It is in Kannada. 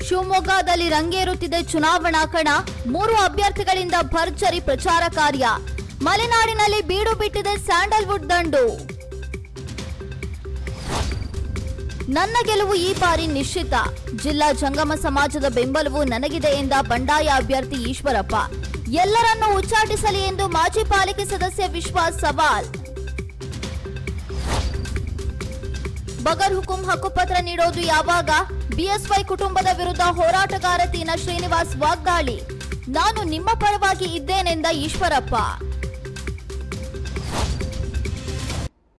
ಶಿವಮೊಗ್ಗದಲ್ಲಿ ರಂಗೇರುತ್ತಿದೆ ಚುನಾವಣಾ ಕಣ ಮೂರು ಅಭ್ಯರ್ಥಿಗಳಿಂದ ಭರ್ಜರಿ ಪ್ರಚಾರ ಕಾರ್ಯ ಮಲೆನಾಡಿನಲ್ಲಿ ಬೀಡು ಬಿಟ್ಟಿದೆ ಸ್ಯಾಂಡಲ್ವುಡ್ ದಂಡು ನನ್ನ ಗೆಲುವು ಈ ಬಾರಿ ನಿಶ್ಚಿತ ಜಿಲ್ಲಾ ಜಂಗಮ ಸಮಾಜದ ಬೆಂಬಲವು ನನಗಿದೆ ಎಂದ ಬಂಡಾಯ ಅಭ್ಯರ್ಥಿ ಈಶ್ವರಪ್ಪ ಎಲ್ಲರನ್ನೂ ಉಚ್ಚಾಟಿಸಲಿ ಎಂದು ಮಾಜಿ ಪಾಲಿಕೆ ಸದಸ್ಯ ವಿಶ್ವಾಸ್ ಸವಾಲ್ ಬಗರ್ ಹುಕುಂ ಹಕ್ಕುಪತ್ರ ನೀಡೋದು ಯಾವಾಗ ಬಿಎಸ್ವೈ ಕುಟುಂಬದ ವಿರುದ್ಧ ಹೋರಾಟಗಾರ ತೀನ ಶ್ರೀನಿವಾಸ್ ವಾಗ್ದಾಳಿ ನಾನು ನಿಮ್ಮ ಪರವಾಗಿ ಇದ್ದೇನೆಂದ ಈಶ್ವರಪ್ಪ